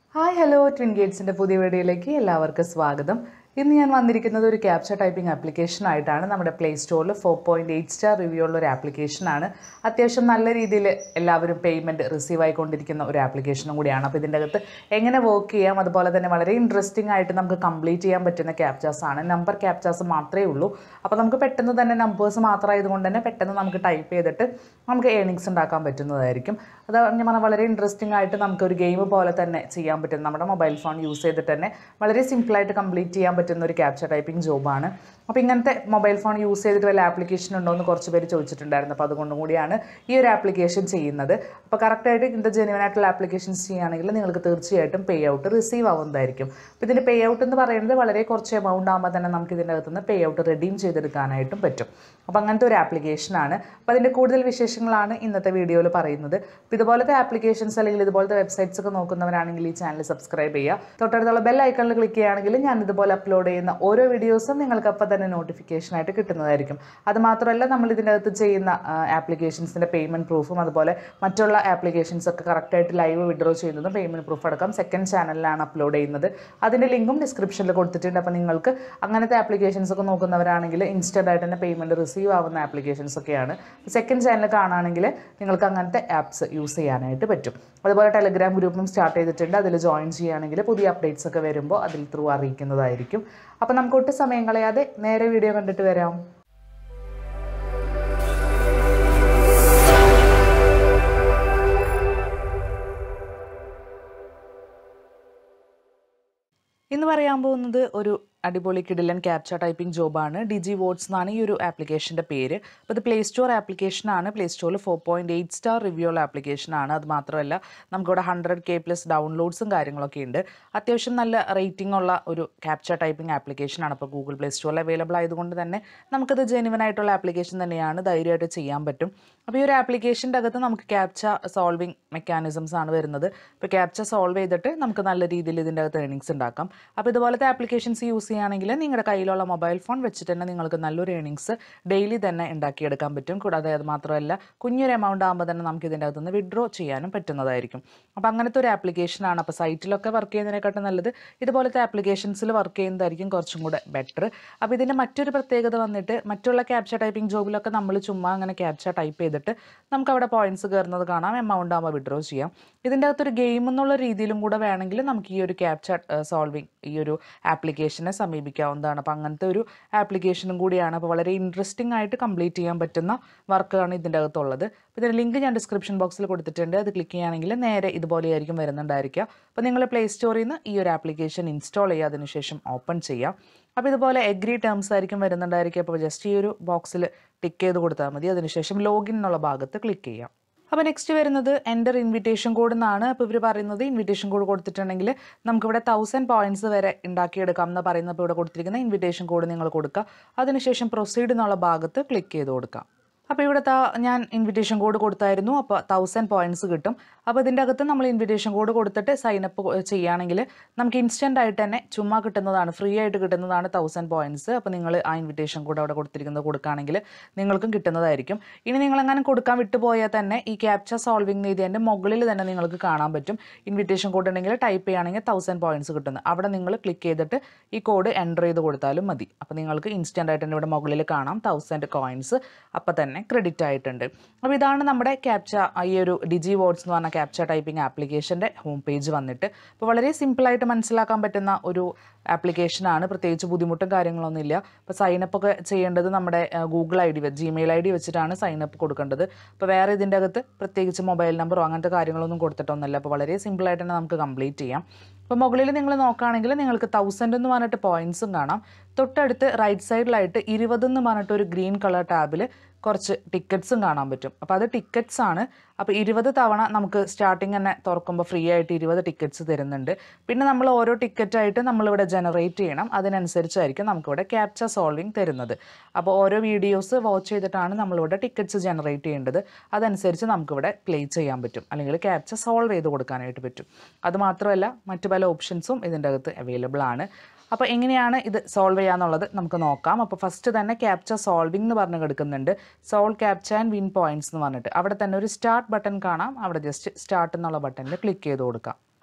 hi hello twin ഗേറ്റ്സിൻ്റെ പുതിയ വീഡിയോയിലേക്ക് എല്ലാവർക്കും സ്വാഗതം ഇന്ന് ഞാൻ വന്നിരിക്കുന്നത് ഒരു ക്യാപ്ചർ ടൈപ്പിംഗ് ആപ്ലിക്കേഷൻ ആയിട്ടാണ് നമ്മുടെ പ്ലേ സ്റ്റോറിൽ four point eight star review ഉള്ള ഒരു ആപ്ലിക്കേഷനാണ് അത്യാവശ്യം നല്ല രീതിയിൽ എല്ലാവരും പേയ്മെൻറ്റ് റിസീവ് ആയിക്കൊണ്ടിരിക്കുന്ന ഒരു ആപ്ലിക്കേഷനും കൂടിയാണ് അപ്പോൾ ഇതിൻ്റെ അകത്ത് എങ്ങനെ വർക്ക് ചെയ്യാം അതുപോലെ തന്നെ വളരെ ഇൻട്രസ്റ്റിംഗ് ആയിട്ട് നമുക്ക് കംപ്ലീറ്റ് ചെയ്യാൻ പറ്റുന്ന ക്യാപ്ചേഴ്സ് ആണ് നമ്പർ ക്യാപ്ചേഴ്സ് മാത്രമേ ഉള്ളൂ അപ്പോൾ നമുക്ക് പെട്ടെന്ന് തന്നെ നമ്പേഴ്സ് മാത്രമായതുകൊണ്ട് തന്നെ പെട്ടെന്ന് നമുക്ക് ടൈപ്പ് ചെയ്തിട്ട് നമുക്ക് ഏണിങ്സ് ഉണ്ടാക്കാൻ പറ്റുന്നതായിരിക്കും അത് ഞാൻ പറഞ്ഞാൽ വളരെ ഇൻട്രസ്റ്റിംഗ് ആയിട്ട് നമുക്ക് ഒരു ഗെയിം പോലെ തന്നെ ചെയ്യാൻ പറ്റും നമ്മുടെ മൊബൈൽ ഫോൺ യൂസ് ചെയ്തിട്ട് തന്നെ വളരെ സിമ്പിളായിട്ട് കംപ്ലീറ്റ് ചെയ്യാൻ പറ്റുന്ന ഒരു ക്യാപ്ചർ ടൈപ്പിംഗ് ജോബാണ് അപ്പോൾ ഇങ്ങനത്തെ മൊബൈൽ ഫോൺ യൂസ് ചെയ്തിട്ട് വല്ല ആപ്ലിക്കേഷൻ ഉണ്ടോ എന്ന് കുറച്ച് പേര് ചോദിച്ചിട്ടുണ്ടായിരുന്നു അപ്പോൾ അതുകൊണ്ടും കൂടിയാണ് ഈ ഒരു ആപ്ലിക്കേഷൻ ചെയ്യുന്നത് അപ്പോൾ കറക്റ്റായിട്ട് ഇതിൻ്റെ ജെനുവൻ ആയിട്ടുള്ള ആപ്ലിക്കേഷൻസ് ചെയ്യുകയാണെങ്കിൽ നിങ്ങൾക്ക് തീർച്ചയായിട്ടും പേ ഔട്ട് റിസീവ് ആവുന്നതായിരിക്കും അപ്പോൾ ഇതിൻ്റെ പേ ഔട്ട് എന്ന് പറയുന്നത് വളരെ കുറച്ച് എമൗണ്ട് ആകുമ്പോൾ തന്നെ നമുക്ക് ഇതിൻ്റെ അകത്തുനിന്ന് പേ ഔട്ട് റെഡീം ചെയ്തെടുക്കാനായിട്ടും പറ്റും അപ്പോൾ അങ്ങനത്തെ ഒരു ആപ്ലിക്കേഷനാണ് അപ്പോൾ അതിൻ്റെ കൂടുതൽ വിശേഷങ്ങളാണ് ഇന്നത്തെ വീഡിയോയിൽ പറയുന്നത് അപ്പോൾ ഇതുപോലത്തെ ആപ്ലിക്കേഷൻസ് അല്ലെങ്കിൽ ഇതുപോലത്തെ വെബ്സൈറ്റ്സ് ഒക്കെ നോക്കുന്നവരാണെങ്കിൽ ഈ ചാനൽ സബ്സ്ക്രൈബ് ചെയ്യുക തൊട്ടടുത്തുള്ള ബെൽ ഐക്കണിൽ ക്ലിക്ക് ചെയ്യുകയാണെങ്കിൽ ഞാൻ ഇതുപോലെ അപ്ലോഡ് ചെയ്യുന്ന ഓരോ വീഡിയോസും നിങ്ങൾക്ക് അപ്പോൾ തന്നെ നോട്ടിഫിക്കേഷൻ ആയിട്ട് കിട്ടുന്നതായിരിക്കും അത് മാത്രമല്ല നമ്മൾ ഇതിൻ്റെ അകത്ത് ചെയ്യുന്ന ആപ്ലിക്കേഷൻസിൻ്റെ പേയ്മെൻറ്റ് പ്രൂഫും അതുപോലെ മറ്റുള്ള ആപ്ലിക്കേഷൻസ് ഒക്കെ കറക്റ്റായിട്ട് ലൈവ് വിഡ്രോ ചെയ്യുന്നതും പേയ്മെൻറ്റ് പ്രൂഫ് അടക്കം സെക്കൻഡ് ചാനലിലാണ് അപ്ലോഡ് ചെയ്യുന്നത് അതിൻ്റെ ലിങ്കും ഡിസ്ക്രിപ്ഷനിൽ കൊടുത്തിട്ടുണ്ട് അപ്പോൾ നിങ്ങൾക്ക് അങ്ങനത്തെ ആപ്ലിക്കേഷൻസ് ഒക്കെ നോക്കുന്നവരാണെങ്കിൽ ഇൻസ്റ്റൻ്റ് ആയിട്ട് തന്നെ പേയ്മെൻറ്റ് റിസീവ് ആവുന്ന ആപ്ലിക്കേഷൻസ് ഒക്കെയാണ് സെക്കൻഡ് ചാനൽ കാണുകയാണെങ്കിൽ നിങ്ങൾക്ക് അങ്ങനത്തെ ആപ്സ് യൂസ് ചെയ്യാനായിട്ട് പറ്റും അതുപോലെ ടെലഗ്രാം ഗ്രൂപ്പും സ്റ്റാർട്ട് ചെയ്തിട്ടുണ്ട് അതിൽ ജോയിൻ ചെയ്യുകയാണെങ്കിൽ പുതിയ അപ്ഡേറ്റ്സ് ഒക്കെ വരുമ്പോൾ അതിൽ ത്രൂ അറിയിക്കുന്നതായിരിക്കും അപ്പോൾ നമുക്ക് ഒട്ടും സമയം കളയാതെ നേരെ വീഡിയോ കണ്ടിട്ട് വരാം ഇന്ന് പറയാൻ പോകുന്നത് ഒരു അടിപൊളി കിടിലൻ ക്യാപ്ചർ ടൈപ്പിംഗ് ജോബാണ് ഡിജി വോട്ട്സ് എന്നാണ് ഈ ഒരു ആപ്ലിക്കേഷൻ്റെ പേര് അപ്പോൾ ഇത് പ്ലേ സ്റ്റോർ ആപ്ലിക്കേഷനാണ് പ്ലേ സ്റ്റോറിൽ four point eight star review ഉള്ള ആപ്ലിക്കേഷനാണ് അത് മാത്രമല്ല നമുക്കിവിടെ ഹൺഡ്രഡ് കെ പ്ലസ് ഡൗൺലോഡ്സും കാര്യങ്ങളൊക്കെ ഉണ്ട് അത്യാവശ്യം നല്ല റേറ്റിംഗ് ഉള്ള ഒരു ക്യാപ്ചർ ടൈപ്പിംഗ് ആപ്ലിക്കേഷനാണ് അപ്പോൾ ഗൂഗിൾ പ്ലേ സ്റ്റോറിൽ അവൈലബിൾ ആയതുകൊണ്ട് തന്നെ നമുക്കത് ജെനുവൻ ആയിട്ടുള്ള ആപ്ലിക്കേഷൻ തന്നെയാണ് ധൈര്യമായിട്ട് ചെയ്യാൻ പറ്റും അപ്പോൾ ഈ ഒരു ആപ്ലിക്കേഷൻ്റെ അകത്ത് നമുക്ക് ക്യാപ്ച സോൾവിങ് മെക്കാനിസംസ് ആണ് വരുന്നത് ഇപ്പോൾ ക്യാപ്ച സോൾവ് ചെയ്തിട്ട് നമുക്ക് നല്ല രീതിയിൽ ഇതിൻ്റെ അകത്ത് ഏണിങ്സ് ഉണ്ടാക്കാം അപ്പോൾ ഇതുപോലത്തെ ആപ്ലിക്കേഷൻസ് യൂസ് ചെയ്യുകയാണെങ്കിൽ നിങ്ങളുടെ കയ്യിലുള്ള മൊബൈൽ ഫോൺ വെച്ചിട്ട് തന്നെ നിങ്ങൾക്ക് നല്ലൊരു ഏണിങ്സ് ഡെയിലി തന്നെ ഉണ്ടാക്കിയെടുക്കാൻ പറ്റും കൂടാതെ അത് മാത്രമല്ല കുഞ്ഞൊരു എമൗണ്ട് ആകുമ്പോൾ തന്നെ നമുക്ക് ഇതിൻ്റെ അകത്തുനിന്ന് വിഡ്രോ ചെയ്യാനും പറ്റുന്നതായിരിക്കും അപ്പോൾ അങ്ങനത്തെ ഒരു ആപ്ലിക്കേഷനാണ് അപ്പോൾ സൈറ്റിലൊക്കെ വർക്ക് ചെയ്യുന്നതിനെക്കാട്ടും നല്ലത് ഇതുപോലത്തെ ആപ്ലിക്കേഷൻസിൽ വർക്ക് ചെയ്യുന്നതായിരിക്കും കുറച്ചും കൂടെ ബെറ്റർ അപ്പോൾ ഇതിൻ്റെ മറ്റൊരു പ്രത്യേകത വന്നിട്ട് മറ്റുള്ള ക്യാപ്ചർ ടൈപ്പിംഗ് ജോബിലൊക്കെ നമ്മൾ ചുമ്മാ അങ്ങനെ ക്യാപ്ചർ ടൈപ്പ് ചെയ്തിട്ട് നമുക്ക് അവിടെ പോയിന്റ്സ് കയറുന്നത് കാണാം എമൗണ്ട് ആകുമ്പോൾ വിഡ്രോ ചെയ്യാം ഇതിൻ്റെ അകത്തൊരു ഗെയിം എന്നുള്ള രീതിയിലും കൂടെ വേണമെങ്കിൽ നമുക്ക് ഈ ഒരു ക്യാപ്ചർ സോൾവിങ് ഈ ഒരു ആപ്ലിക്കേഷനെ സമീപിക്കാവുന്നതാണ് അപ്പോൾ അങ്ങനത്തെ ഒരു ആപ്ലിക്കേഷനും കൂടിയാണ് അപ്പോൾ വളരെ ഇൻട്രസ്റ്റിംഗ് ആയിട്ട് കംപ്ലീറ്റ് ചെയ്യാൻ പറ്റുന്ന വർക്കാണ് ഇതിൻ്റെ അകത്തുള്ളത് അപ്പോൾ ഇതിൻ്റെ ലിങ്ക് ഞാൻ ഡിസ്ക്രിപ്ഷൻ ബോക്സിൽ കൊടുത്തിട്ടുണ്ട് അത് ക്ലിക്ക് ചെയ്യുകയാണെങ്കിൽ നേരെ ഇതുപോലെയായിരിക്കും വരുന്നുണ്ടായിരിക്കുക അപ്പോൾ നിങ്ങൾ പ്ലേ സ്റ്റോറിൽ നിന്ന് ഈ ഒരു ആപ്ലിക്കേഷൻ ഇൻസ്റ്റാൾ ചെയ്യുക അതിനുശേഷം ഓപ്പൺ ചെയ്യാം അപ്പോൾ ഇതുപോലെ എഗ്രി ടേംസ് ആയിരിക്കും വരുന്നുണ്ടായിരിക്കുക അപ്പോൾ ജസ്റ്റ് ഈ ഒരു ബോക്സിൽ ടിക്ക് ചെയ്ത് കൊടുത്താൽ മതി അതിനുശേഷം ലോഗിൻ എന്നുള്ള ഭാഗത്ത് ക്ലിക്ക് ചെയ്യാം അപ്പോൾ നെക്സ്റ്റ് വരുന്നത് എൻ്റർ ഇൻവിറ്റേഷൻ കോഡ് എന്നാണ് അപ്പോൾ ഇവർ പറയുന്നത് ഇൻവിറ്റേഷൻ കോഡ് കൊടുത്തിട്ടുണ്ടെങ്കിൽ നമുക്കിവിടെ തൗസൻഡ് പോയിന്റ്സ് വരെ ഉണ്ടാക്കിയെടുക്കാം എന്ന് പറയുന്നത് ഇപ്പോൾ ഇവിടെ കൊടുത്തിരിക്കുന്ന ഇൻവിറ്റേഷൻ കോഡ് നിങ്ങൾ കൊടുക്കുക അതിനുശേഷം പ്രൊസീഡ് എന്നുള്ള ഭാഗത്ത് ക്ലിക്ക് ചെയ്ത് കൊടുക്കാം അപ്പോൾ ഇവിടെ ഞാൻ ഇൻവിറ്റേഷൻ കോഡ് കൊടുത്തായിരുന്നു അപ്പോൾ തൗസൻഡ് പോയിന്റ്സ് കിട്ടും അപ്പോൾ ഇതിൻ്റെ അകത്ത് നമ്മൾ ഇൻവിറ്റേഷൻ കോഡ് കൊടുത്തിട്ട് സൈനപ്പ് ചെയ്യുകയാണെങ്കിൽ നമുക്ക് ഇൻസ്റ്റൻ്റ് ആയിട്ട് തന്നെ ചുമ്മാ കിട്ടുന്നതാണ് ഫ്രീ ആയിട്ട് കിട്ടുന്നതാണ് തൗസൻഡ് പോയിന്റ്സ് അപ്പോൾ നിങ്ങൾ ആ ഇൻവിറ്റേഷൻ കോഡ് അവിടെ കൊടുത്തിരിക്കുന്നത് കൊടുക്കുകയാണെങ്കിൽ നിങ്ങൾക്കും കിട്ടുന്നതായിരിക്കും ഇനി നിങ്ങളെങ്ങനെ കൊടുക്കാൻ വിട്ടുപോയാൽ തന്നെ ഈ ക്യാപ്ചർ സോൾവിങ് രീതിൻ്റെ മുകളിൽ തന്നെ നിങ്ങൾക്ക് കാണാൻ പറ്റും ഇൻവിറ്റേഷൻ കോഡ് ഉണ്ടെങ്കിൽ ടൈപ്പ് ചെയ്യുകയാണെങ്കിൽ തൗസൻഡ് പോയിന്റ്സ് കിട്ടുന്നത് അവിടെ നിങ്ങൾ ക്ലിക്ക് ചെയ്തിട്ട് ഈ കോഡ് എൻ്റർ ചെയ്ത് കൊടുത്താലും മതി അപ്പോൾ നിങ്ങൾക്ക് ഇൻസ്റ്റൻ്റ് ആയിട്ട് തന്നെ ഇവിടെ മുകളിൽ കാണാം തൗസൻഡ് കോയിൻസ് അപ്പോൾ തന്നെ ക്രെഡിറ്റ് ആയിട്ടുണ്ട് അപ്പോൾ ഇതാണ് നമ്മുടെ ക്യാപ്ച ഈ ഒരു ഡിജി വോട്ട്സ് എന്ന് പറഞ്ഞ ക്യാപ്ച ടൈപ്പിംഗ് ആപ്ലിക്കേഷൻ്റെ ഹോം പേജ് വന്നിട്ട് അപ്പോൾ വളരെ സിമ്പിളായിട്ട് മനസ്സിലാക്കാൻ പറ്റുന്ന ഒരു ആപ്ലിക്കേഷനാണ് പ്രത്യേകിച്ച് ബുദ്ധിമുട്ടും കാര്യങ്ങളൊന്നുമില്ല അപ്പോൾ സൈനപ്പ് ഒക്കെ ചെയ്യേണ്ടത് നമ്മുടെ ഗൂഗിൾ ഐ ഡി വെച്ച് ജിമെയിൽ ഐ ഡി വെച്ചിട്ടാണ് സൈനപ്പ് കൊടുക്കേണ്ടത് അപ്പോൾ വേറെ ഇതിൻ്റെ അകത്ത് പ്രത്യേകിച്ച് മൊബൈൽ നമ്പറോ അങ്ങനത്തെ കാര്യങ്ങളൊന്നും കൊടുത്തിട്ടൊന്നുമില്ല അപ്പോൾ വളരെ സിമ്പിളായിട്ട് തന്നെ നമുക്ക് കംപ്ലീറ്റ് ചെയ്യാം അപ്പോൾ മുകളിൽ നിങ്ങൾ നോക്കുകയാണെങ്കിൽ നിങ്ങൾക്ക് തൗസൻഡ് എന്ന് പറഞ്ഞിട്ട് പോയിൻറ്സും കാണാം തൊട്ടടുത്ത് റൈറ്റ് സൈഡിലായിട്ട് ഇരുപത് എന്ന് പറഞ്ഞിട്ട് ഒരു ഗ്രീൻ കളർ ടാബിൽ കുറച്ച് ടിക്കറ്റ്സും കാണാൻ പറ്റും അപ്പോൾ അത് ടിക്കറ്റ്സ് ആണ് അപ്പോൾ ഇരുപത് തവണ നമുക്ക് സ്റ്റാർട്ടിങ് തന്നെ തുറക്കുമ്പോൾ ഫ്രീ ആയിട്ട് ഇരുപത് ടിക്കറ്റ്സ് തരുന്നുണ്ട് പിന്നെ നമ്മൾ ഓരോ ടിക്കറ്റായിട്ട് നമ്മളിവിടെ ജനറേറ്റ് ചെയ്യണം അതിനനുസരിച്ചായിരിക്കും നമുക്കിവിടെ ക്യാപ്ചർ സോൾവിങ് തരുന്നത് അപ്പോൾ ഓരോ വീഡിയോസ് വാച്ച് ചെയ്തിട്ടാണ് നമ്മളിവിടെ ടിക്കറ്റ്സ് ജനറേറ്റ് ചെയ്യേണ്ടത് അതനുസരിച്ച് നമുക്കിവിടെ പ്ലേ ചെയ്യാൻ പറ്റും അല്ലെങ്കിൽ ക്യാപ്ചർ സോൾവ് ചെയ്ത് കൊടുക്കാനായിട്ട് പറ്റും അതുമാത്രമല്ല മറ്റു പല ഓപ്ഷൻസും ഇതിൻ്റെ അകത്ത് അവൈലബിൾ ആണ് അപ്പോൾ എങ്ങനെയാണ് ഇത് സോൾവ് ചെയ്യാന്നുള്ളത് നമുക്ക് നോക്കാം അപ്പോൾ ഫസ്റ്റ് തന്നെ ക്യാപ്ചർ സോൾവിംഗ് എന്ന് പറഞ്ഞ് കിടക്കുന്നുണ്ട് solve captcha and win points എന്ന് പറഞ്ഞിട്ട് അവിടെ തന്നെ ഒരു സ്റ്റാർട്ട് ബട്ടൺ കാണാം അവിടെ ജസ്റ്റ് സ്റ്റാർട്ട് എന്നുള്ള ബട്ടണിൽ ക്ലിക്ക് ചെയ്ത് കൊടുക്കാം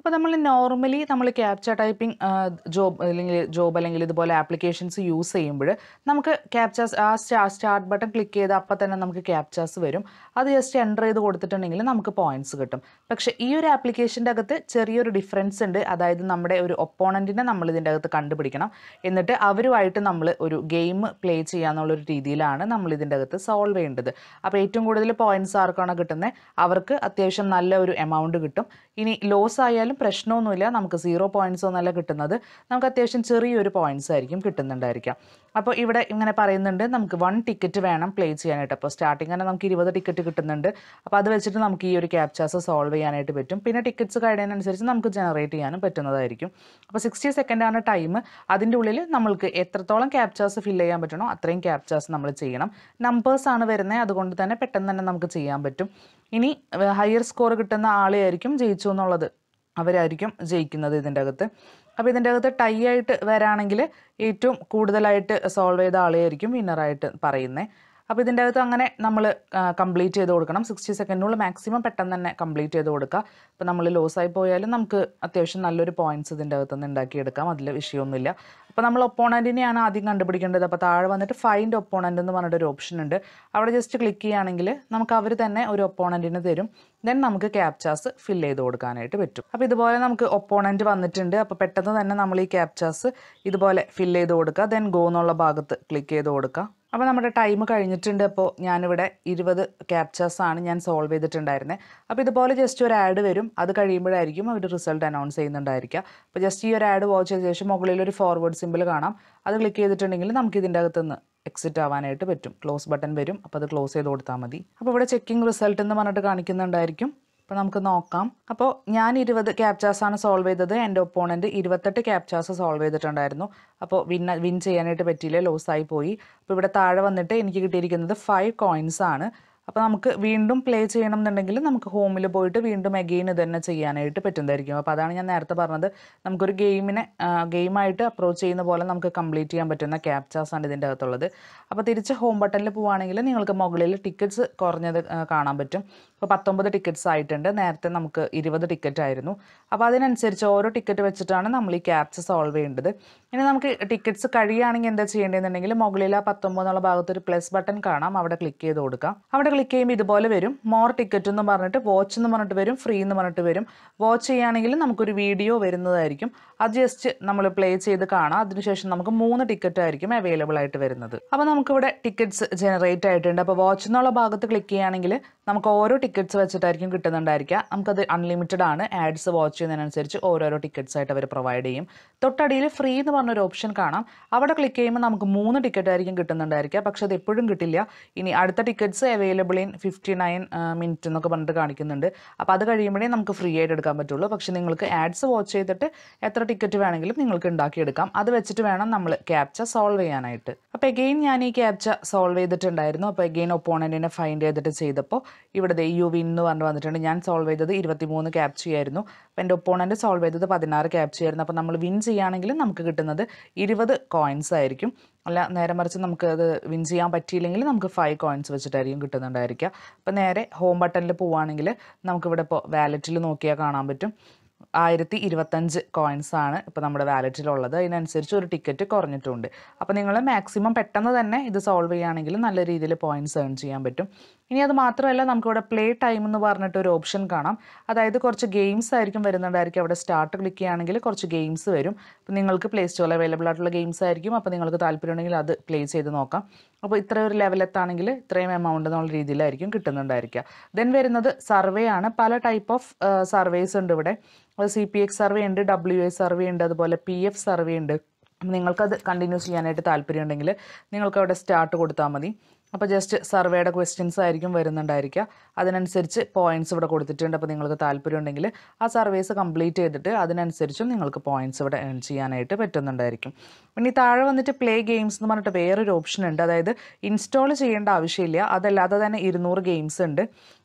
അപ്പോൾ നമ്മൾ നോർമലി നമ്മൾ ക്യാപ്ച ടൈപ്പിംഗ് ജോബ് അല്ലെങ്കിൽ ജോബ് അല്ലെങ്കിൽ ഇതുപോലെ ആപ്ലിക്കേഷൻസ് യൂസ് ചെയ്യുമ്പോൾ നമുക്ക് ക്യാപ്ചാസ് ആ സ്റ്റാ സ്റ്റാർട്ട് ബട്ടൺ ക്ലിക്ക് ചെയ്ത് അപ്പോൾ തന്നെ നമുക്ക് ക്യാപ്ചാസ് വരും അത് ജസ്റ്റ് എൻ്റർ ചെയ്ത് കൊടുത്തിട്ടുണ്ടെങ്കിൽ നമുക്ക് പോയിന്റ്സ് കിട്ടും പക്ഷേ ഈ ഒരു ആപ്ലിക്കേഷൻ്റെ അകത്ത് ചെറിയൊരു ഡിഫറൻസ് ഉണ്ട് അതായത് നമ്മുടെ ഒരു ഒപ്പോണൻറ്റിനെ നമ്മൾ ഇതിൻ്റെ അകത്ത് കണ്ടുപിടിക്കണം എന്നിട്ട് അവരുമായിട്ട് നമ്മൾ ഒരു ഗെയിം പ്ലേ ചെയ്യാന്നുള്ളൊരു രീതിയിലാണ് നമ്മൾ ഇതിൻ്റെ അകത്ത് സോൾവ് ചെയ്യേണ്ടത് അപ്പോൾ ഏറ്റവും കൂടുതൽ പോയിന്റ്സ് ആർക്കാണോ കിട്ടുന്നത് അവർക്ക് അത്യാവശ്യം നല്ല ഒരു എമൗണ്ട് കിട്ടും ഇനി ലോസ് ആയാലും പ്രശ്നമൊന്നുമില്ല നമുക്ക് സീറോ പോയിന്റ്സ് ഒന്നല്ല കിട്ടുന്നത് നമുക്ക് അത്യാവശ്യം ചെറിയൊരു പോയിന്റ്സ് ആയിരിക്കും കിട്ടുന്നുണ്ടായിരിക്കാം അപ്പോൾ ഇവിടെ ഇങ്ങനെ പറയുന്നുണ്ട് നമുക്ക് വൺ ടിക്കറ്റ് വേണം പ്ലേ ചെയ്യാനായിട്ട് അപ്പോൾ സ്റ്റാർട്ടിങ് തന്നെ നമുക്ക് ഇരുപത് ടിക്കറ്റ് കിട്ടുന്നുണ്ട് അപ്പോൾ അത് വെച്ചിട്ട് നമുക്ക് ഈ ഒരു ക്യാപ്ചാസ് സോൾവ് ചെയ്യാനായിട്ട് പറ്റും പിന്നെ ടിക്കറ്റ്സ് കഴിയുന്നതനുസരിച്ച് നമുക്ക് ജനറേറ്റ് ചെയ്യാനും പറ്റുന്നതായിരിക്കും അപ്പോൾ സിക്സ്റ്റി സെക്കൻഡാണ് ടൈം അതിൻ്റെ ഉള്ളിൽ നമ്മൾക്ക് എത്രത്തോളം ക്യാപ്ചാസ് ഫില്ല് ചെയ്യാൻ പറ്റണോ അത്രയും ക്യാപ്ചാസ് നമ്മൾ ചെയ്യണം നമ്പേഴ്സ് ആണ് വരുന്നത് അതുകൊണ്ട് തന്നെ പെട്ടെന്ന് തന്നെ നമുക്ക് ചെയ്യാൻ പറ്റും ഇനി ഹയർ സ്കോർ കിട്ടുന്ന ആളെയായിരിക്കും ജയിച്ചു എന്നുള്ളത് അവരായിരിക്കും ജയിക്കുന്നത് ഇതിൻ്റെ അകത്ത് അപ്പോൾ ഇതിൻ്റെ അകത്ത് ടൈ ആയിട്ട് വരാണെങ്കിൽ ഏറ്റവും കൂടുതലായിട്ട് സോൾവ് ചെയ്ത ആളെയായിരിക്കും വിന്നറായിട്ട് പറയുന്നത് അപ്പോൾ ഇതിൻ്റെ അകത്ത് അങ്ങനെ നമ്മൾ കംപ്ലീറ്റ് ചെയ്ത് കൊടുക്കണം സിക്സ്റ്റി സെക്കൻഡിനുള്ളിൽ മാക്സിമം പെട്ടെന്ന് തന്നെ കംപ്ലീറ്റ് ചെയ്ത് കൊടുക്കുക അപ്പോൾ നമ്മൾ ലോസായി പോയാലും നമുക്ക് അത്യാവശ്യം നല്ലൊരു പോയിന്റ്സ് ഇതിൻ്റെ അകത്ത് നിന്ന് ഉണ്ടാക്കിയെടുക്കാം അതിൽ വിഷയമൊന്നുമില്ല അപ്പോൾ നമ്മൾ ഒപ്പോണൻറ്റിനെയാണ് ആദ്യം കണ്ടുപിടിക്കേണ്ടത് അപ്പോൾ താഴെ വന്നിട്ട് ഫൈൻഡ് ഒപ്പോണൻ്റ് എന്ന് പറഞ്ഞിട്ട് ഒരു ഓപ്ഷൻ ഉണ്ട് അവിടെ ജസ്റ്റ് ക്ലിക്ക് ചെയ്യുകയാണെങ്കിൽ നമുക്ക് അവർ തന്നെ ഒരു ഒപ്പോണൻറ്റിന് തരും ദെൻ നമുക്ക് ക്യാപ്ചാസ് ഫില്ല് ചെയ്ത് കൊടുക്കാനായിട്ട് പറ്റും അപ്പോൾ ഇതുപോലെ നമുക്ക് ഒപ്പോണൻറ്റ് വന്നിട്ടുണ്ട് അപ്പോൾ പെട്ടെന്ന് തന്നെ നമ്മൾ ഈ ക്യാപ്ചാസ് ഇതുപോലെ ഫില്ല് ചെയ്ത് കൊടുക്കുക ദെൻ ഗോ എന്നുള്ള ഭാഗത്ത് ക്ലിക്ക് ചെയ്ത് കൊടുക്കുക അപ്പോൾ നമ്മുടെ ടൈം കഴിഞ്ഞിട്ടുണ്ട് അപ്പോൾ ഞാനിവിടെ ഇരുപത് ക്യാപ്ചേഴ്സ് ആണ് ഞാൻ സോൾവ് ചെയ്തിട്ടുണ്ടായിരുന്നത് അപ്പോൾ ഇതുപോലെ ജസ്റ്റ് ഒരു ആഡ് വരും അത് കഴിയുമ്പോഴായിരിക്കും അവർ റിസൾട്ട് അനൗൺസ് ചെയ്യുന്നുണ്ടായിരിക്കുക അപ്പോൾ ജസ്റ്റ് ഈ ഒരു ആഡ് വാച്ച് ചെയ്ത ശേഷം മുകളിൽ ഒരു ഫോർവേഡ് സിമ്പിൾ കാണാം അത് ക്ലിക്ക് ചെയ്തിട്ടുണ്ടെങ്കിൽ നമുക്ക് ഇതിൻ്റെ അകത്തുനിന്ന് എക്സിറ്റ് ആവാനായിട്ട് പറ്റും ക്ലോസ് ബട്ടൺ വരും അപ്പോൾ അത് ക്ലോസ് ചെയ്ത് കൊടുത്താൽ മതി അപ്പോൾ ഇവിടെ ചെക്കിംഗ് റിസൾട്ട് എന്ന് പറഞ്ഞിട്ട് കാണിക്കുന്നുണ്ടായിരിക്കും അപ്പോൾ നമുക്ക് നോക്കാം അപ്പോൾ ഞാൻ ഇരുപത് ക്യാപ്ചാസാണ് സോൾവ് ചെയ്തത് എൻ്റെ ഒപ്പോണൻറ്റ് ഇരുപത്തെട്ട് ക്യാപ്ചാസ് സോൾവ് ചെയ്തിട്ടുണ്ടായിരുന്നു അപ്പോൾ വിൻ വിൻ ചെയ്യാനായിട്ട് പറ്റിയില്ല ലോസായി പോയി അപ്പോൾ ഇവിടെ താഴെ വന്നിട്ട് എനിക്ക് കിട്ടിയിരിക്കുന്നത് ഫൈവ് കോയിൻസ് ആണ് അപ്പോൾ നമുക്ക് വീണ്ടും പ്ലേ ചെയ്യണം എന്നുണ്ടെങ്കിൽ നമുക്ക് ഹോമിൽ പോയിട്ട് വീണ്ടും എഗെയിൻ ഇത് തന്നെ ചെയ്യാനായിട്ട് പറ്റുന്നതായിരിക്കും അപ്പോൾ അതാണ് ഞാൻ നേരത്തെ പറഞ്ഞത് നമുക്കൊരു ഗെയിമിനെ ഗെയിമായിട്ട് അപ്രോച്ച് ചെയ്യുന്ന പോലെ നമുക്ക് കംപ്ലീറ്റ് ചെയ്യാൻ പറ്റുന്ന ക്യാപ്ചാസ് ആണ് ഇതിൻ്റെ അകത്തുള്ളത് അപ്പോൾ തിരിച്ച് ഹോം ബട്ടണിൽ പോവുകയാണെങ്കിൽ നിങ്ങൾക്ക് മുകളിൽ ടിക്കറ്റ്സ് കുറഞ്ഞത് ആ, കാണാൻ പറ്റും ഇപ്പോൾ പത്തൊമ്പത് ടിക്കറ്റ്സ് ആയിട്ടുണ്ട് നേരത്തെ നമുക്ക് ഇരുപത് ടിക്കറ്റ് ആയിരുന്നു അപ്പോൾ അതിനനുസരിച്ച് ഓരോ ടിക്കറ്റ് വെച്ചിട്ടാണ് നമ്മൾ ഈ ക്യാപ്ച സോൾവ് ചെയ്യേണ്ടത് ഇനി നമുക്ക് ടിക്കറ്റ്സ് കഴിയുകയാണെങ്കിൽ എന്താ ചെയ്യേണ്ടതെന്നുണ്ടെങ്കിൽ മുകളിൽ ആ പത്തൊമ്പത് എന്നുള്ള ഭാഗത്ത് ഒരു പ്ലസ് ബട്ടൺ കാണാം അവിടെ ക്ലിക്ക് ചെയ്ത് കൊടുക്കാം അവിടെ ക്ലിക്ക് ചെയ്യുമ്പോൾ ഇതുപോലെ വരും മോർ ടിക്കറ്റ് എന്ന് പറഞ്ഞിട്ട് വാച്ച് എന്ന് പറഞ്ഞിട്ട് വരും ഫ്രീ എന്ന് പറഞ്ഞിട്ട് വരും വാച്ച് ചെയ്യുകയാണെങ്കിൽ നമുക്കൊരു വീഡിയോ വരുന്നതായിരിക്കും അത് ജസ്റ്റ് നമ്മൾ പ്ലേ ചെയ്ത് കാണാം അതിനുശേഷം നമുക്ക് മൂന്ന് ടിക്കറ്റ് ആയിരിക്കും അവൈലബിൾ ആയിട്ട് വരുന്നത് അപ്പോൾ നമുക്കിവിടെ ടിക്കറ്റ്സ് ജനറേറ്റ് ആയിട്ടുണ്ട് അപ്പോൾ വാച്ച് എന്നുള്ള ഭാഗത്ത് ക്ലിക്ക് ചെയ്യുകയാണെങ്കിൽ നമുക്ക് ഓരോ ടിക്കറ്റ്സ് വെച്ചിട്ടായിരിക്കും കിട്ടുന്നുണ്ടായിരിക്കുക നമുക്കത് അൺലിമിറ്റഡ് ആണ് ആഡ്സ് വാച്ച് ചെയ്യുന്നതിനനുസരിച്ച് ഓരോരോ ടിക്കറ്റ്സ് ആയിട്ട് അവർ പ്രൊവൈഡ് ചെയ്യും തൊട്ടടിയിൽ ഫ്രീ എന്ന് പറഞ്ഞൊരു ഓപ്ഷൻ കാണാം അവിടെ ക്ലിക്ക് ചെയ്യുമ്പോൾ നമുക്ക് മൂന്ന് ടിക്കറ്റ് ആയിരിക്കും കിട്ടുന്നുണ്ടായിരിക്കുക പക്ഷേ അത് എപ്പോഴും കിട്ടില്ല ഇനി അടുത്ത tickets available in fifty nine minute എന്നൊക്കെ പറഞ്ഞിട്ട് കാണിക്കുന്നുണ്ട് അപ്പോൾ അത് കഴിയുമ്പോഴേ നമുക്ക് ഫ്രീ ആയിട്ട് എടുക്കാൻ പറ്റുള്ളൂ പക്ഷേ നിങ്ങൾക്ക് ആഡ്സ് വാച്ച് ചെയ്തിട്ട് എത്ര ടിക്കറ്റ് വേണമെങ്കിലും നിങ്ങൾക്ക് ഉണ്ടാക്കിയെടുക്കാം അത് വെച്ചിട്ട് വേണം നമ്മൾ ക്യാപ്ച സോൾവ് ചെയ്യാനായിട്ട് അപ്പോൾ എഗെയിൻ ഞാൻ ഈ ക്യാപ്ച സോൾവ് ചെയ്തിട്ടുണ്ടായിരുന്നു അപ്പോൾ എഗെയിൻ ഒപ്പോണൻറ്റിനെ ഫൈൻഡ് ചെയ്തിട്ട് ചെയ്തപ്പോൾ ഇവിടെ ദേ യു വിൻ എന്ന് പറഞ്ഞ് വന്നിട്ടുണ്ട് ഞാൻ സോൾവ് ചെയ്തത് ഇരുപത്തിമൂന്ന് ക്യാപ്ചയായിരുന്നു അപ്പോൾ എൻ്റെ ഒപ്പോണൻറ്റ് സോൾവ് ചെയ്തത് പതിനാറ് ക്യാപ്ചയായിരുന്നു അപ്പോൾ നമ്മൾ വിൻ ചെയ്യുകയാണെങ്കിൽ നമുക്ക് കിട്ടുന്നത് ഇരുപത് കോയിൻസ് ആയിരിക്കും അല്ല നേരെ മറിച്ച് നമുക്ക് അത് വിൻ ചെയ്യാൻ പറ്റിയില്ലെങ്കിൽ നമുക്ക് ഫൈവ് കോയിൻസ് വെച്ചിട്ടായിരിക്കും കിട്ടുന്നുണ്ടായിരിക്കുക അപ്പോൾ നേരെ ഹോം ബട്ടണിൽ പോവുകയാണെങ്കിൽ നമുക്കിവിടെ ഇപ്പോൾ വാലറ്റിൽ നോക്കിയാൽ കാണാൻ പറ്റും ആയിരത്തി ഇരുപത്തഞ്ച് കോയിൻസ് ആണ് ഇപ്പോൾ നമ്മുടെ വാലറ്റിലുള്ളത് അതിനനുസരിച്ച് ഒരു ടിക്കറ്റ് കുറഞ്ഞിട്ടുണ്ട് അപ്പോൾ നിങ്ങൾ മാക്സിമം പെട്ടെന്ന് തന്നെ ഇത് സോൾവ് ചെയ്യുകയാണെങ്കിൽ നല്ല രീതിയിൽ പോയിന്റ്സ് ഏൺ ചെയ്യാൻ പറ്റും ഇനി അത് മാത്രമല്ല നമുക്കിവിടെ പ്ലേ ടൈം എന്ന് പറഞ്ഞിട്ട് ഒരു ഓപ്ഷൻ കാണാം അതായത് കുറച്ച് ഗെയിംസ് ആയിരിക്കും വരുന്നുണ്ടായിരിക്കും അവിടെ സ്റ്റാർട്ട് ക്ലിക്ക് ചെയ്യുകയാണെങ്കിൽ കുറച്ച് ഗെയിംസ് വരും അപ്പോൾ നിങ്ങൾക്ക് പ്ലേ സ്റ്റോറിൽ അവൈലബിൾ ആയിട്ടുള്ള ഗെയിംസ് ആയിരിക്കും അപ്പോൾ നിങ്ങൾക്ക് താല്പര്യമുണ്ടെങ്കിൽ അത് പ്ലേ ചെയ്ത് നോക്കാം അപ്പോൾ ഇത്ര ഒരു ലെവലെത്താണെങ്കിൽ ഇത്രയും എമൗണ്ട് എന്നുള്ള രീതിയിലായിരിക്കും കിട്ടുന്നുണ്ടായിരിക്കുക ദെൻ വരുന്നത് സർവേ ആണ് പല ടൈപ്പ് ഓഫ് സർവേസ് ഉണ്ട് ഇവിടെ സി പി എക്സ് സർവേ ഉണ്ട് ഡബ്ല്യു എ സർവേ ഉണ്ട് അതുപോലെ പി എഫ് സർവേ ഉണ്ട് അപ്പം നിങ്ങൾക്കത് കണ്ടിന്യൂ ചെയ്യാനായിട്ട് താല്പര്യമുണ്ടെങ്കിൽ നിങ്ങൾക്ക് അവിടെ സ്റ്റാർട്ട് കൊടുത്താൽ മതി അപ്പോൾ ജസ്റ്റ് സർവേയുടെ ക്വസ്റ്റ്യൻസ് ആയിരിക്കും വരുന്നുണ്ടായിരിക്കുക അതിനനുസരിച്ച് പോയിന്റ്സ് ഇവിടെ കൊടുത്തിട്ടുണ്ട് അപ്പോൾ നിങ്ങൾക്ക് താല്പര്യമുണ്ടെങ്കിൽ ആ സർവേസ് കംപ്ലീറ്റ് ചെയ്തിട്ട് അതിനനുസരിച്ചും നിങ്ങൾക്ക് പോയിന്റ്സ് ഇവിടെ ഏൺ ചെയ്യാനായിട്ട് പറ്റുന്നുണ്ടായിരിക്കും ഇനി താഴെ വന്നിട്ട് പ്ലേ ഗെയിംസ് എന്ന് പറഞ്ഞിട്ട് വേറൊരു ഓപ്ഷൻ ഉണ്ട് അതായത് ഇൻസ്റ്റാൾ ചെയ്യേണ്ട ആവശ്യമില്ല അതല്ലാതെ തന്നെ ഇരുന്നൂറ് ഗെയിംസ് ഉണ്ട്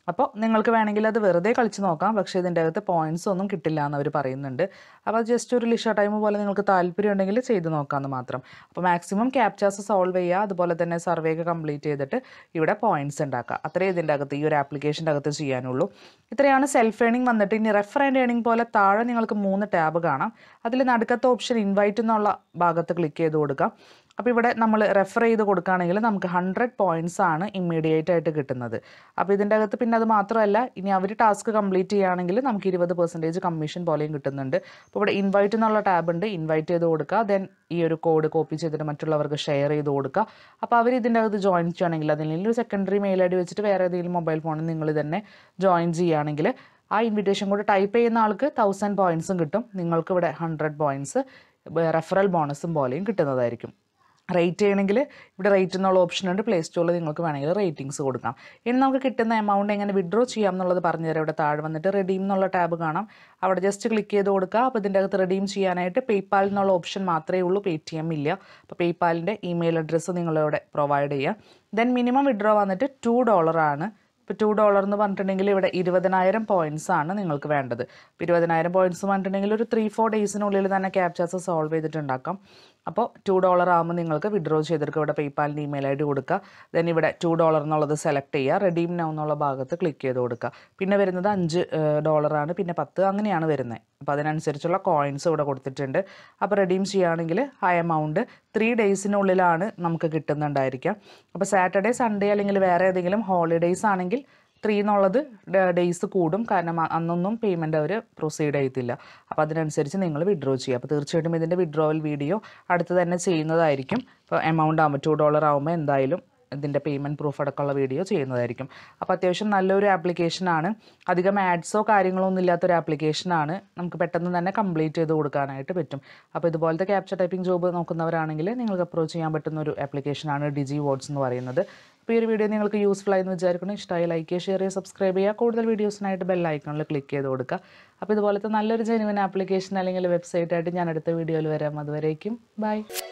അപ്പോൾ നിങ്ങൾക്ക് വേണമെങ്കിൽ അത് വെറുതെ കളിച്ച് നോക്കാം പക്ഷേ ഇതിൻ്റെ അകത്ത് പോയിൻറ്റ്സ് ഒന്നും കിട്ടില്ല എന്ന് അവർ പറയുന്നുണ്ട് അപ്പോൾ അത് ജസ്റ്റ് ഒരു ലിഷ ടൈം പോലെ നിങ്ങൾക്ക് താല്പര്യം ഉണ്ടെങ്കിൽ ചെയ്ത് നോക്കാമെന്ന് മാത്രം അപ്പോൾ മാക്സിമം ക്യാപ്ചാസ് സോൾവ് ചെയ്യുക അതുപോലെ തന്നെ സർവേ ഒക്കെ കംപ്ലീറ്റ് ചെയ്തിട്ട് ഇവിടെ പോയിൻറ്റ്സ് ഉണ്ടാക്കുക അത്രേ ഇതിൻ്റെ അകത്ത് ഈ ഒരു ആപ്ലിക്കേഷൻ്റെ അകത്ത് ചെയ്യാനുള്ളൂ ഇത്രയാണ് സെൽഫ് ഏണിംഗ് വന്നിട്ട് ഇനി റെഫർ ആൻഡ് ഏണിംഗ് പോലെ താഴെ നിങ്ങൾക്ക് മൂന്ന് ടാബ് കാണാം അതിൽ നടുക്കത്തെ ഓപ്ഷൻ ഇൻവൈറ്റ് എന്നുള്ള ഭാഗത്ത് ക്ലിക്ക് ചെയ്ത് കൊടുക്കാം അപ്പോൾ ഇവിടെ നമ്മൾ റെഫർ ചെയ്ത് കൊടുക്കുകയാണെങ്കിൽ നമുക്ക് ഹൺഡ്രഡ് പോയിൻറ്റ്സ് ആണ് ഇമ്മീഡിയറ്റ് ആയിട്ട് കിട്ടുന്നത് അപ്പോൾ ഇതിൻ്റെ അകത്ത് പിന്നെ അത് മാത്രമല്ല ഇനി അവർ ടാസ്ക് കംപ്ലീറ്റ് ചെയ്യുകയാണെങ്കിൽ നമുക്ക് ഇരുപത് പെർസെൻറ്റേജ് കമ്മീഷൻ പോലെയും കിട്ടുന്നുണ്ട് അപ്പോൾ ഇവിടെ ഇൻവൈറ്റ് എന്നുള്ള ടാബ് ഉണ്ട് ഇൻവൈറ്റ് ചെയ്ത് കൊടുക്കുക ദെൻ ഈ ഒരു കോഡ് കോപ്പി ചെയ്തിട്ട് മറ്റുള്ളവർക്ക് ഷെയർ ചെയ്ത് കൊടുക്കുക അപ്പോൾ അവർ ഇതിൻ്റെ അകത്ത് ജോയിൻ ചെയ്യുകയാണെങ്കിൽ അതിൽ ഒരു സെക്കൻഡറി മെയിൽ ഐ ഡി വെച്ചിട്ട് വേറെ ഏതെങ്കിലും മൊബൈൽ ഫോണിൽ നിങ്ങൾ തന്നെ ജോയിൻ ചെയ്യുകയാണെങ്കിൽ ആ ഇൻവിറ്റേഷൻ കൂടെ ടൈപ്പ് ചെയ്യുന്ന ആൾക്ക് തൗസൻഡ് പോയിൻറ്റ്സും കിട്ടും നിങ്ങൾക്ക് ഇവിടെ ഹൺഡ്രഡ് പോയിൻറ്റ്സ് റെഫറൽ ബോണസും പോലെയും കിട്ടുന്നതായിരിക്കും റേറ്റ് ചെയ്യണമെങ്കിൽ ഇവിടെ റേറ്റ് എന്നുള്ള ഓപ്ഷൻ ഉണ്ട് പ്ലേ സ്റ്റോറിൽ നിങ്ങൾക്ക് വേണമെങ്കിൽ റേറ്റിംഗ്സ് കൊടുക്കാം ഇനി നമുക്ക് കിട്ടുന്ന എമൗണ്ട് എങ്ങനെ വിഡ്രോ ചെയ്യാം എന്നുള്ളത് പറഞ്ഞുതരാം ഇവിടെ താഴെ വന്നിട്ട് റെഡീം എന്നുള്ള ടാബ് കാണാം അവിടെ ജസ്റ്റ് ക്ലിക്ക് ചെയ്ത് കൊടുക്കുക അപ്പോൾ ഇതിൻ്റെ അകത്ത് റെഡീം ചെയ്യാനായിട്ട് പേയ്പാൽ എന്നുള്ള ഓപ്ഷൻ മാത്രമേ ഉള്ളൂ പേ ടി എം ഇല്ല അപ്പോൾ പേയ്പാലിൻ്റെ ഇമെയിൽ അഡ്രസ്സ് നിങ്ങളിവിടെ പ്രൊവൈഡ് ചെയ്യുക ദെൻ മിനിമം വിഡ്രോ വന്നിട്ട് ടു ഡോളറാണ് ഇപ്പോൾ ടു ഡോളർ എന്ന് പറഞ്ഞിട്ടുണ്ടെങ്കിൽ ഇവിടെ ഇരുപതിനായിരം പോയിൻറ്റ്സ് ആണ് നിങ്ങൾക്ക് വേണ്ടത് അപ്പോൾ ഇരുപതിനായിരം പോയിൻറ്റ്സ് പറഞ്ഞിട്ടുണ്ടെങ്കിൽ ഒരു ത്രീ ഫോർ ഡേയ്സിനുള്ളിൽ തന്നെ ക്യാപ്ചാസ് സോൾവ് ചെയ്തിട്ടുണ്ടാക്കാം അപ്പോൾ ടു ഡോളർ ആകുമ്പോൾ നിങ്ങൾക്ക് വിഡ്രോ ചെയ്തെടുക്കുക ഇവിടെ പേയ്പാലിൻ്റെ ഇമെയിൽ ഐ ഡി കൊടുക്കുക ദെൻ ഇവിടെ ടു ഡോളർ എന്നുള്ളത് സെലക്ട് ചെയ്യുക റെഡീം നൗ എന്നുള്ള ഭാഗത്ത് ക്ലിക്ക് ചെയ്ത് കൊടുക്കുക പിന്നെ വരുന്നത് അഞ്ച് ഡോളറാണ് പിന്നെ പത്ത് അങ്ങനെയാണ് വരുന്നത് അപ്പോൾ അതിനനുസരിച്ചുള്ള കോയിൻസ് ഇവിടെ കൊടുത്തിട്ടുണ്ട് അപ്പോൾ റെഡീം ചെയ്യുകയാണെങ്കിൽ ആ എമൗണ്ട് ത്രീ ഡേയ്സിനുള്ളിലാണ് നമുക്ക് കിട്ടുന്നുണ്ടായിരിക്കാം അപ്പോൾ സാറ്റർഡേ സൺഡേ അല്ലെങ്കിൽ വേറെ ഏതെങ്കിലും ഹോളിഡേയ്സ് ആണെങ്കിൽ ത്രീ എന്നുള്ളത് ഡേയ്സ് കൂടും കാരണം അ- അന്നൊന്നും പേയ്മെൻറ്റ് അവർ പ്രൊസീഡ് ചെയ്യത്തില്ല അപ്പോൾ അതിനനുസരിച്ച് നിങ്ങൾ വിഡ്രോ ചെയ്യുക അപ്പോൾ തീർച്ചയായിട്ടും ഇതിൻ്റെ വിഡ്രോവൽ വീഡിയോ അടുത്ത് തന്നെ ചെയ്യുന്നതായിരിക്കും ഇപ്പോൾ എമൗണ്ട് ആകുമ്പോൾ ടു ഡോളർ ആകുമ്പോൾ എന്തായാലും ഇതിൻ്റെ പേയ്മെൻറ്റ് പ്രൂഫ് അടക്കമുള്ള വീഡിയോ ചെയ്യുന്നതായിരിക്കും അപ്പോൾ അത്യാവശ്യം നല്ലൊരു ആപ്ലിക്കേഷനാണ് അധികം ആഡ്സോ കാര്യങ്ങളോ ഒന്നും ഇല്ലാത്തൊരു ആപ്ലിക്കേഷനാണ് നമുക്ക് പെട്ടെന്ന് തന്നെ കംപ്ലീറ്റ് ചെയ്ത് കൊടുക്കാനായിട്ട് പറ്റും അപ്പോൾ ഇതുപോലത്തെ ക്യാപ്ചർ ടൈപ്പിംഗ് ജോബ് നോക്കുന്നവരാണെങ്കിൽ നിങ്ങൾക്ക് അപ്രോച്ച് ചെയ്യാൻ പറ്റുന്ന ഒരു ആപ്ലിക്കേഷനാണ് ഡിജി വോട്ട്സ് എന്ന് പറയുന്നത് അപ്പോൾ ഈ ഒരു വീഡിയോ നിങ്ങൾക്ക് യൂസ്ഫുൾ ആയെന്ന് വിചാരിക്കണം ഇഷ്ടമായി ലൈക്ക് ചെയ്യുക ഷെയർ ചെയ്യുക സബ്സ്ക്രൈബ് ചെയ്യുക കൂടുതൽ വീഡിയോസിനായിട്ട് ബെൽ ഐക്കണിൽ ക്ലിക്ക് ചെയ്ത് കൊടുക്കുക അപ്പോൾ ഇതുപോലത്തെ നല്ലൊരു ജെനുവൻ ആപ്ലിക്കേഷൻ അല്ലെങ്കിൽ വെബ്സൈറ്റ് ആയിട്ട് ഞാൻ അടുത്ത വീഡിയോയിൽ വരാം അതുവരേക്കും ബൈ